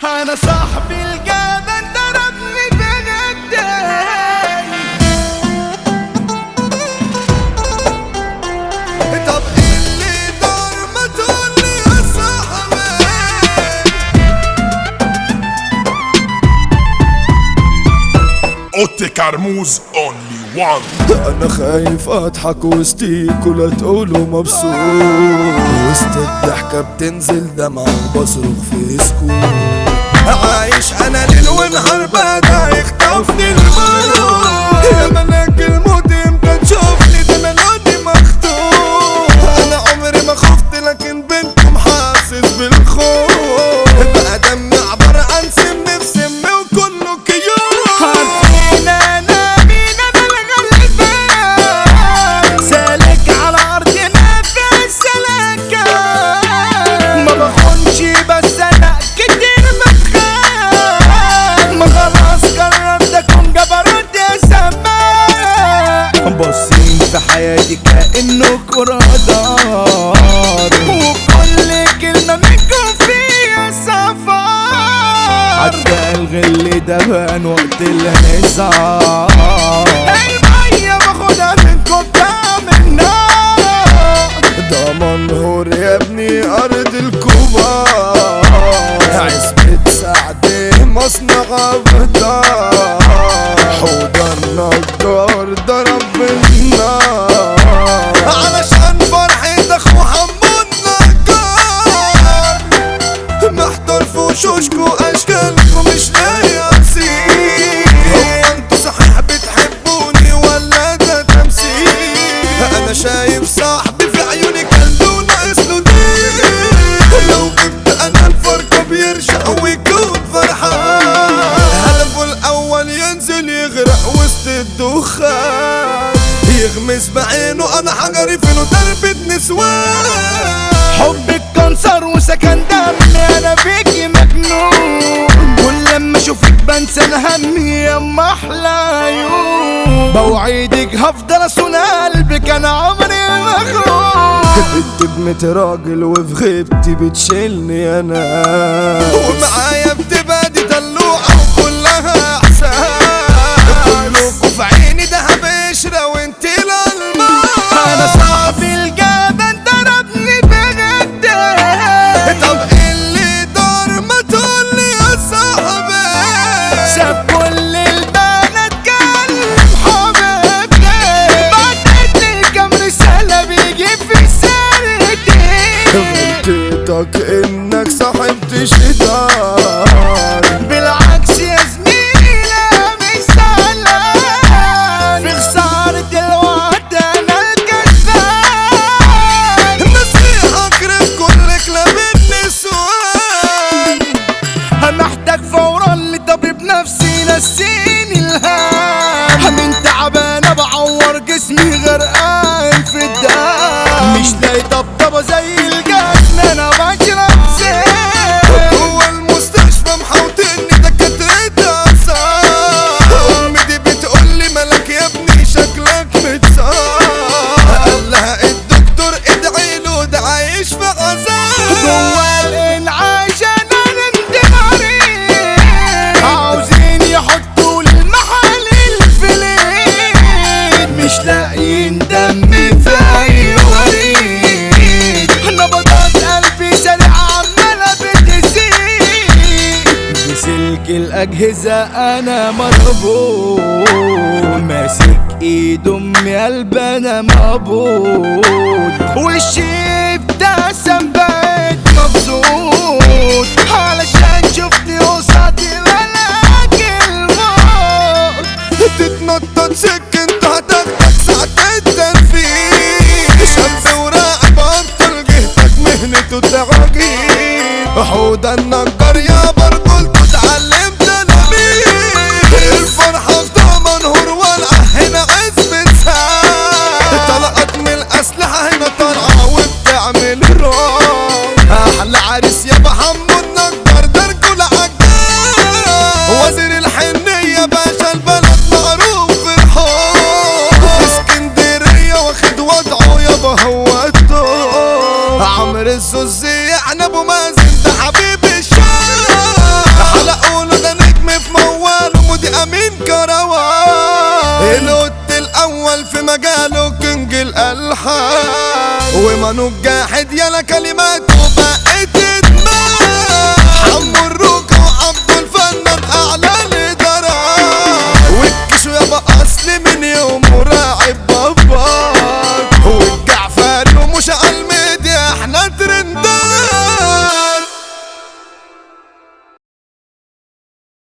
انا صاحبي الجبل ضربني بغداي طب اللي دار ما تقولي يا صاحبي اوتي كرموز اونلي وان انا خايف اضحك وسطيك ولا تقولوا مبسوط وسط الضحكة بتنزل دمعة وبصرخ في سكوت عايش انا ليل ونهار بدا يخطفني الموت يا ملاك الموت امتى تشوفني ده انا لوني مخطوف انا عمري ما خفت لكن بينكم حاسس بالخوف بقى دمي عبارة عن سم في سم وكله كيوت عارفين انا مين انا الغلبان سالك على ارضنا في السلكان ما بخونش بس انا كتير متخان ما خلاص قررت اكون جبروت يا سمان باصين في حياتي كانه رادار وكل كلمه منكم فيها سفر عدى الغل ده بان وقت الهزار المية باخدها منكم تعمل نار ده منهور يا ابني ارض الكبار عزبة سعد مصنع ابدار حوض النجار ضرب بالنار علشان فرحة اخو حمود نجار محتار في وشوشكو اشكالكم مش لاقي اصيل هو انتوا صحيح بتحبوني ولا ده تمثيل انا شايف صاحبي في عيوني كله ناقص له دين لو جبت انا الفرقة بيرشق ويكون فرحان هدفه الاول ينزل يغرق وسط الدخان يغمس بعينه انا حجري فينه تربة نسوان حبك كانسر وسكن دمي انا فيكي مجنون كل لما اشوفك بنسى همي يا ام احلى عيون بوعدك هفضل اصون قلبك انا عمري مخلوق بنت بنت راجل وفي غيبتي بتشيلني انا ومعايا بتبقى دي دلوعة وكلها احسان كلكوا في عيني دهب قشرة وانت الالماس انا صاحبي الجبل ضربني بغداي طب اللي دار ما تقولي يا صاحبي شاف كل البنات كلم حبيبتي بعتت لي كام رسالة بيجي في سردي غلطتك انك صاحبت شيطان بالعكس يا زميلة مش زعلان في خسارة الوقت انا الكسبان نصيحة اكرم كل كلاب النسوان محتاج فورا لطبيب نفسي نسيني الهام من تعبان بعور جسمي غرقان في الدم مش لاقي طبطبة زي الجسم انا بشرب سام هو المستشفى محوطني دكاترة أعصاب أمي دي بتقولي مالك يا ابني شكلك متصاب قال لها الدكتور ادعي له ده عايش في عذاب جوا الانعاش انا ندم عليه عاوزين يحطوا لي المحل الفليت مش لاقيين دم في اي وريد نبضات قلبي سريعة عمالة بتزيد بسلك الأجهزة أنا مربوط ماسك ايد امي قلب انا مقبوض وشي ابتسم بقيت مبسوط علشان شفتني قصادي ملاك الموت تتنطط سكن هتاخدك ساعة التنفيذ شمس وراعي بطل جهتك مهنته تعجيب حوض النجار يا برجولته اتعلمت تلاميذ الفرحة في ده منهور والعه هنا عزبة ساعة طلقت من الأسلحة هنا طالعة وبتعمل روح أحلى عريس يا محمد نجار ده رجولة عجال وزير الحنية باشا البلد معروف في الحب في اسكندرية واخد وضعه يابا هو الدور عمرو الزوزي يعني ابو مازن ده حبيب الشام قالوا كنج الالحان ومنو جاحد يلا كلمات